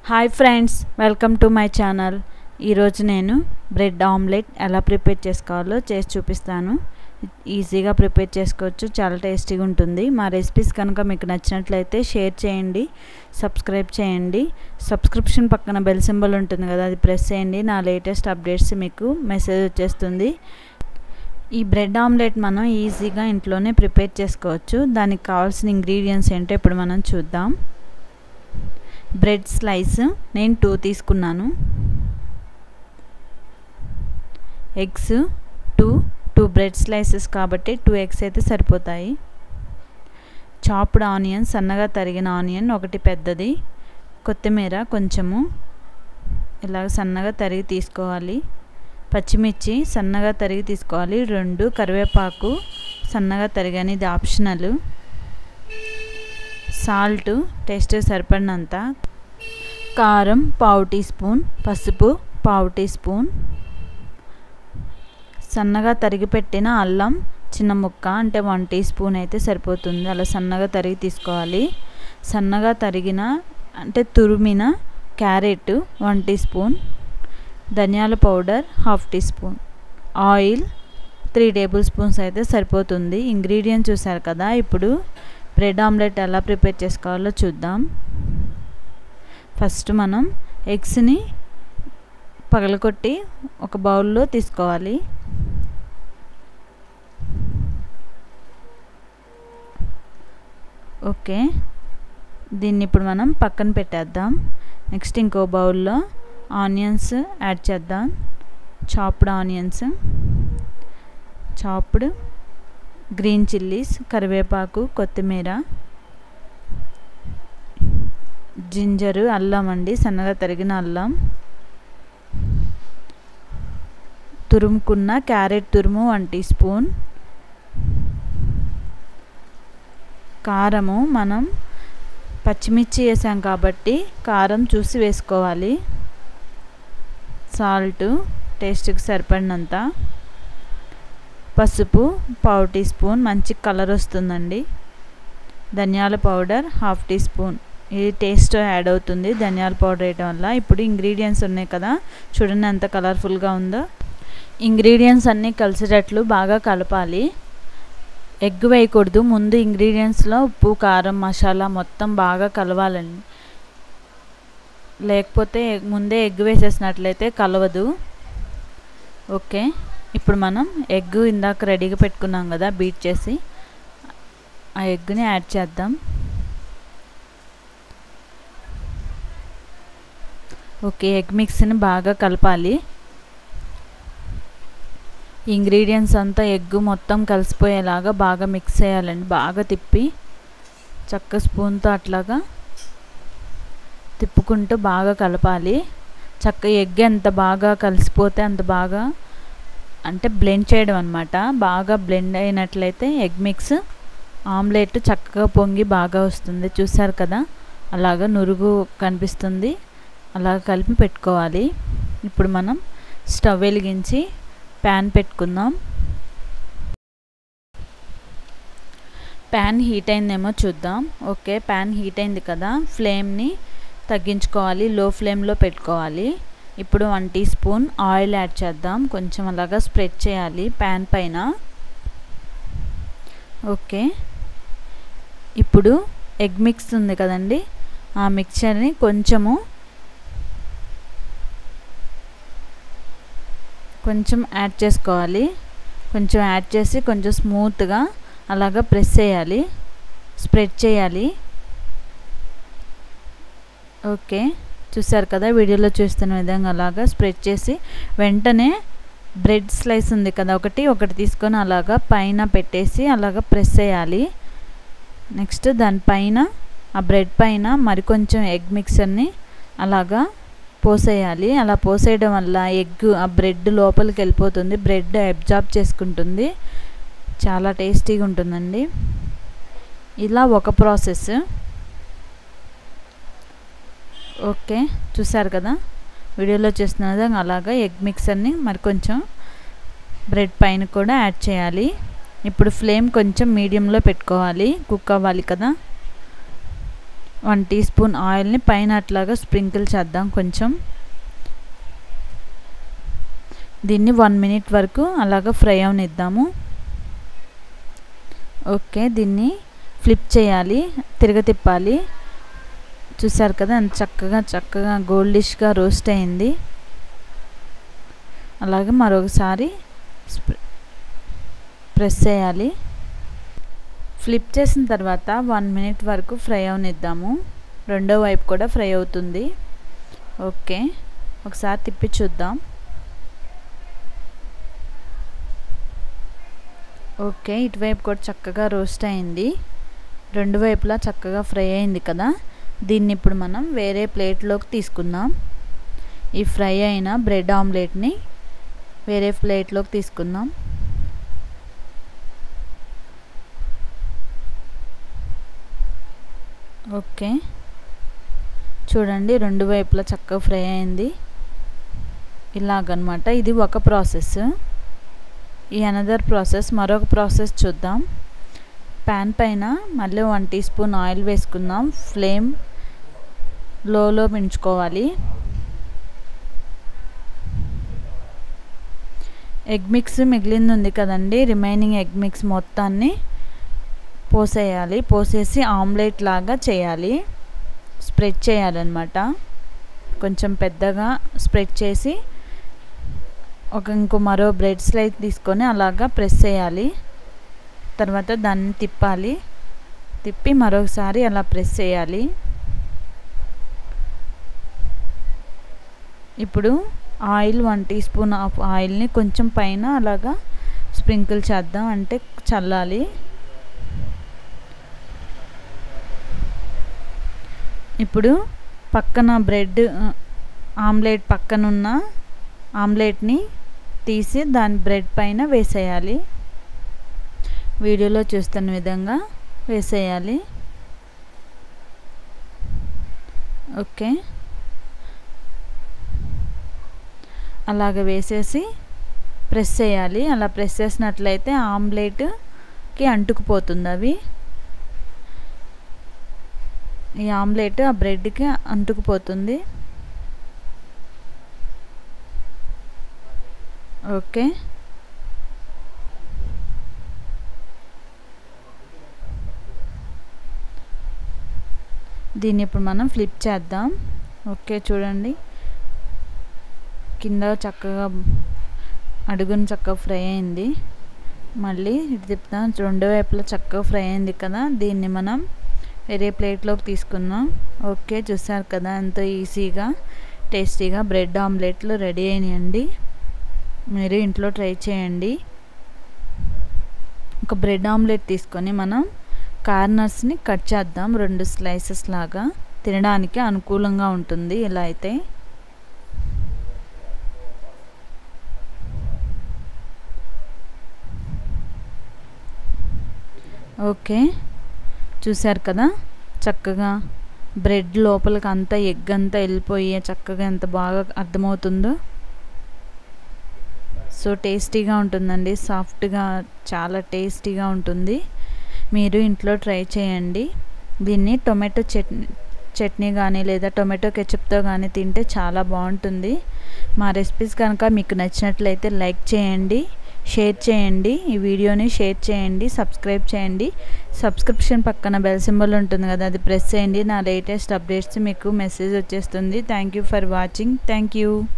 hi friends welcome to my channel ఈరోజు నేను bread omelette ఎలా ప్రిపేర్ చేసుకోవాలో చేసి చూపిస్తాను ఈజీగా ప్రిపేర్ చేసుకోవచ్చు చాలా టేస్టీగా ఉంటుంది మా రెసిపీస్ కనుక మీకు నచ్చినట్లయితే షేర్ చేయండి సబ్స్క్రైబ్ చేయండి సబ్స్క్రిప్షన్ పక్కన బెల్ సింబల్ ఉంటుంది కదా అది ప్రెస్ చేయండి నా లేటెస్ట్ అప్డేట్స్ మీకు మెసేజ్ వచ్చేస్తుంది ఈ బ్రెడ్ ఆమ్లెట్ మనం ఈజీగా ఇంట్లోనే ప్రిపేర్ చేసుకోవచ్చు దానికి కావాల్సిన ఇంగ్రీడియంట్స్ ఏంటో ఇప్పుడు మనం చూద్దాం బ్రెడ్ స్లైస్ నేను టూ తీసుకున్నాను eggs two two bread slices కాబట్టి టూ ఎగ్స్ అయితే సరిపోతాయి చాప్డ్ ఆనియన్ సన్నగా తరిగిన ఆనియన్ ఒకటి పెద్దది కొత్తిమీర కొంచెము ఇలాగ సన్నగా తరిగి తీసుకోవాలి పచ్చిమిర్చి సన్నగా తరిగి తీసుకోవాలి రెండు కరివేపాకు సన్నగా తరిగని ఇది ఆప్షనల్ సాల్ట్ టేస్ట్ సరిపడినంత కారం పావు టీ స్పూన్ పసుపు పావు టీ స్పూన్ సన్నగా తరిగి పెట్టిన అల్లం చిన్న ముక్క అంటే వన్ టీ స్పూన్ అయితే సరిపోతుంది అలా సన్నగా తరిగి తీసుకోవాలి సన్నగా తరిగిన అంటే తురిమిన క్యారెట్ వన్ టీ స్పూన్ ధనియాల powder half teaspoon oil three tablespoons అయితే సరిపోతుంది ఇంగ్రీడియంట్ చూసారు కదా ఇప్పుడు బ్రెడ్ ఆమ్లెట్ ఎలా ప్రిపేర్ చేసుకోవాలో చూద్దాం ఫస్ట్ మనం ఎగ్స్ని పగలకొట్టి ఒక బౌల్లో తీసుకోవాలి ఓకే దీన్ని ఇప్పుడు మనం పక్కన పెట్టేద్దాం నెక్స్ట్ ఇంకో బౌల్లో ఆనియన్స్ యాడ్ చేద్దాం chopped onions chopped green chillies కరివేపాకు కొత్తిమీర జింజరు అల్లం అండి సన్నగా తరిగిన అల్లం తురుముకున్న క్యారెట్ తురుము వన్ టీ స్పూన్ కారము మనం పచ్చిమిర్చి వేసాం కాబట్టి కారం చూసి వేసుకోవాలి సాల్ట్ టేస్ట్కి సరిపడినంత పసుపు పావు టీ స్పూన్ మంచి కలర్ వస్తుందండి ధనియాల పౌడర్ హాఫ్ టీ స్పూన్ ఇది టేస్ట్ యాడ్ అవుతుంది ధనియాల పౌడర్ వేయడం వల్ల ఇప్పుడు ఇంగ్రీడియంట్స్ ఉన్నాయి కదా చూడండి ఎంత కలర్ఫుల్గా ఉందో ఇంగ్రీడియంట్స్ అన్నీ కలిసేటట్లు బాగా కలపాలి ఎగ్ వేయకూడదు ముందు ఇంగ్రీడియంట్స్లో ఉప్పు కారం మసాలా మొత్తం బాగా కలవాలండి లేకపోతే ముందే ఎగ్ వేసేసినట్లయితే కలవదు ఓకే ఇప్పుడు మనం ఎగ్ ఇందాక రెడీగా పెట్టుకున్నాం కదా బీట్ చేసి ఆ ఎగ్ని యాడ్ చేద్దాం ఓకే ఎగ్ మిక్స్ని బాగా కలపాలి ఇంగ్రీడియంట్స్ అంతా ఎగ్ మొత్తం కలిసిపోయేలాగా బాగా మిక్స్ చేయాలండి బాగా తిప్పి చక్క స్పూన్తో అట్లాగా తిప్పుకుంటూ బాగా కలపాలి చక్క ఎగ్ ఎంత బాగా కలిసిపోతే అంత బాగా అంటే బ్లెండ్ చేయడం అనమాట బాగా బ్లెండ్ అయినట్లయితే ఎగ్ మిక్స్ ఆమ్లెట్ చక్కగా పొంగి బాగా వస్తుంది చూసారు కదా అలాగా నురుగు కనిపిస్తుంది అలా కలిపి పెట్టుకోవాలి ఇప్పుడు మనం స్టవ్ వెలిగించి ప్యాన్ పెట్టుకుందాం ప్యాన్ హీట్ అయిందేమో చూద్దాం ఓకే ప్యాన్ హీట్ అయింది కదా ఫ్లేమ్ని తగ్గించుకోవాలి లో ఫ్లేమ్లో పెట్టుకోవాలి ఇప్పుడు one teaspoon oil add చేద్దాం కొంచెం అలాగా స్ప్రెడ్ చేయాలి ప్యాన్ పైన ఓకే ఇప్పుడు ఎగ్ మిక్స్ ఉంది కదండి ఆ మిక్చర్ని కొంచెము కొంచెం యాడ్ చేసుకోవాలి కొంచెం యాడ్ చేసి కొంచెం స్మూత్గా అలాగా ప్రెస్ చేయాలి స్ప్రెడ్ చేయాలి ఓకే చూసారు కదా వీడియోలో చూస్తున్న విధంగా అలాగా స్ప్రెడ్ చేసి వెంటనే బ్రెడ్ స్లైస్ ఉంది కదా ఒకటి ఒకటి తీసుకొని అలాగా పైన పెట్టేసి అలాగా ప్రెస్ చేయాలి నెక్స్ట్ దానిపైన ఆ బ్రెడ్ పైన మరికొంచెం ఎగ్ మిక్సర్ని అలాగా పోసేయాలి అలా పోసేయడం వల్ల ఎగ్ ఆ బ్రెడ్ లోపలికి వెళ్ళిపోతుంది బ్రెడ్ అబ్జార్బ్ చేసుకుంటుంది చాలా టేస్టీగా ఉంటుందండి ఇలా ఒక ప్రాసెస్ ఓకే చూసారు కదా వీడియోలో చూస్తున్న విధంగా అలాగా ఎగ్ మిక్సర్ని మరి కొంచెం బ్రెడ్ పైన కూడా యాడ్ చేయాలి ఇప్పుడు ఫ్లేమ్ కొంచెం మీడియంలో పెట్టుకోవాలి కుక్ అవ్వాలి కదా వన్ టీ స్పూన్ ఆయిల్ని పైన అట్లాగా స్ప్రింకిల్ చేద్దాం కొంచెం దీన్ని వన్ మినిట్ వరకు అలాగ ఫ్రై అవనిద్దాము ఓకే దీన్ని ఫ్లిప్ చేయాలి తిరగతిప్పాలి చూసారు కదా ఎంత చక్కగా చక్కగా గోల్డిష్గా రోస్ట్ అయింది అలాగే మరొకసారి ప్రెస్ చేయాలి ఫ్లిప్ చేసిన తర్వాత వన్ మినిట్ వరకు ఫ్రై అవనిద్దాము రెండో వైపు కూడా ఫ్రై అవుతుంది ఓకే ఒకసారి తిప్పి చూద్దాం ఓకే ఇటువైపు కూడా చక్కగా రోస్ట్ అయింది రెండు వైపులా చక్కగా ఫ్రై అయింది కదా దీన్ని ఇప్పుడు మనం వేరే ప్లేట్లోకి తీసుకుందాం ఈ ఫ్రై అయిన బ్రెడ్ ఆమ్లెట్ని వేరే ప్లేట్లోకి తీసుకుందాం ఓకే చూడండి రెండు వైపులా చక్కగా ఫ్రై అయింది ఇలాగనమాట ఇది ఒక ప్రాసెస్ ఈ అనదర్ ప్రాసెస్ మరొక ప్రాసెస్ చూద్దాం ప్యాన్ పైన మళ్ళీ వన్ టీ స్పూన్ ఆయిల్ వేసుకుందాం ఫ్లేమ్ లోలో పెంచుకోవాలి ఎగ్ మిక్స్ మిగిలింది ఉంది కదండి రిమైనింగ్ ఎగ్ మిక్స్ మొత్తాన్ని పోసేయాలి పోసేసి ఆమ్లెట్ లాగా చేయాలి స్ప్రెడ్ చేయాలన్నమాట కొంచెం పెద్దగా స్ప్రెడ్ చేసి ఒక ఇంకో మరో బ్రెడ్ స్లైస్ తీసుకొని అలాగా ప్రెస్ చేయాలి తర్వాత దాన్ని తిప్పాలి తిప్పి మరొకసారి అలా ప్రెస్ చేయాలి ఇప్పుడు oil one teaspoon of ఆయిల్ని కొంచెం పైన అలాగా స్ప్రింకిల్ చేద్దాం అంటే చల్లాలి ఇప్పుడు పక్కన బ్రెడ్ ఆమ్లెట్ పక్కనున్న ఆమ్లెట్ని తీసి దాని బ్రెడ్ పైన వేసేయాలి వీడియోలో చూస్తున్న విధంగా వేసేయాలి ఓకే అలాగ వేసేసి ప్రెస్ చేయాలి అలా ప్రెస్ చేసినట్లయితే ఆమ్లెట్కి అంటుకుపోతుంది అవి ఈ ఆమ్లెట్ ఆ బ్రెడ్కి అంటుకుపోతుంది ఓకే దీన్ని ఇప్పుడు మనం ఫ్లిప్ చేద్దాం ఓకే చూడండి కింద చక్కగా అడుగున చక్కగా ఫ్రై అయింది మళ్ళీ ఇటు తిప్పుతాం రెండు వైపులా చక్కగా ఫ్రై అయింది కదా దీన్ని మనం వేరే ప్లేట్లోకి తీసుకుందాం ఓకే చూసారు కదా ఎంతో ఈజీగా టేస్టీగా బ్రెడ్ ఆమ్లెట్లు రెడీ అయినాయండి మీరు ఇంట్లో ట్రై చేయండి ఒక బ్రెడ్ ఆమ్లెట్ తీసుకొని మనం కార్నర్స్ని కట్ చేద్దాం రెండు స్లైసెస్ లాగా తినడానికి అనుకూలంగా ఉంటుంది ఇలా అయితే ఓకే చూశారు కదా చక్కగా బ్రెడ్ లోపలికి అంతా ఎగ్ అంతా వెళ్ళిపోయి చక్కగా ఎంత బాగా అర్థమవుతుందో సో టేస్టీగా ఉంటుందండి సాఫ్ట్గా చాలా టేస్టీగా ఉంటుంది మీరు ఇంట్లో ట్రై చేయండి దీన్ని టొమాటో చట్నీ చట్నీ కానీ లేదా టొమాటో కెచప్తో కానీ తింటే చాలా బాగుంటుంది మా రెసిపీస్ కనుక మీకు నచ్చినట్లయితే లైక్ చేయండి షేర్ చేయండి ఈ వీడియోని షేర్ చేయండి సబ్స్క్రైబ్ చేయండి సబ్స్క్రిప్షన్ పక్కన బెల్ సింబల్ ఉంటుంది కదా అది ప్రెస్ చేయండి నా లేటెస్ట్ అప్డేట్స్ మీకు మెసేజ్ వచ్చేస్తుంది thank you for watching thank you